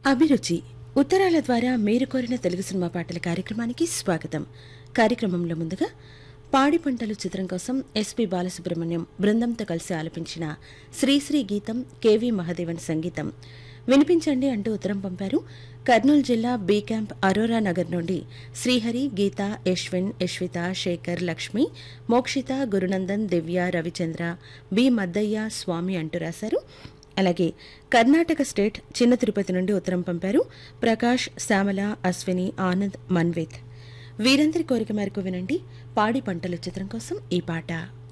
అభిరుచి ఉత్తరాల ద్వారా మీరు కోరిన తెలుగు సినిమా పాటల కార్యక్రమానికి స్వాగతం కార్యక్రమంలో ముందుగా పాడి పంటలు చిత్రం కోసం ఎస్పి బాలసుబ్రహ్మణ్యం బృందంతో కలిసి ఆలపించిన శ్రీశ్రీ గీతం కెవి మహదేవన్ సంగీతం వినిపించండి అంటూ ఉత్తరం పంపారు కర్నూలు జిల్లా బీ క్యాంప్ అరోరా నగర్ నుండి శ్రీహరి గీత యశ్విన్ యశ్విత శేఖర్ లక్ష్మి మోక్షిత గురునందన్ దివ్య రవిచంద్ర బి మద్దయ్య స్వామి అంటూ రాశారు అలాగే కర్ణాటక స్టేట్ చిన్న తిరుపతి నుండి ఉత్తరం పంపారు ప్రకాష్ శ్యామల అశ్విని ఆనంద్ మన్విత్ వీరందరి కోరిక మేరకు వినండి పాడి పంటల చిత్రం కోసం ఈ పాట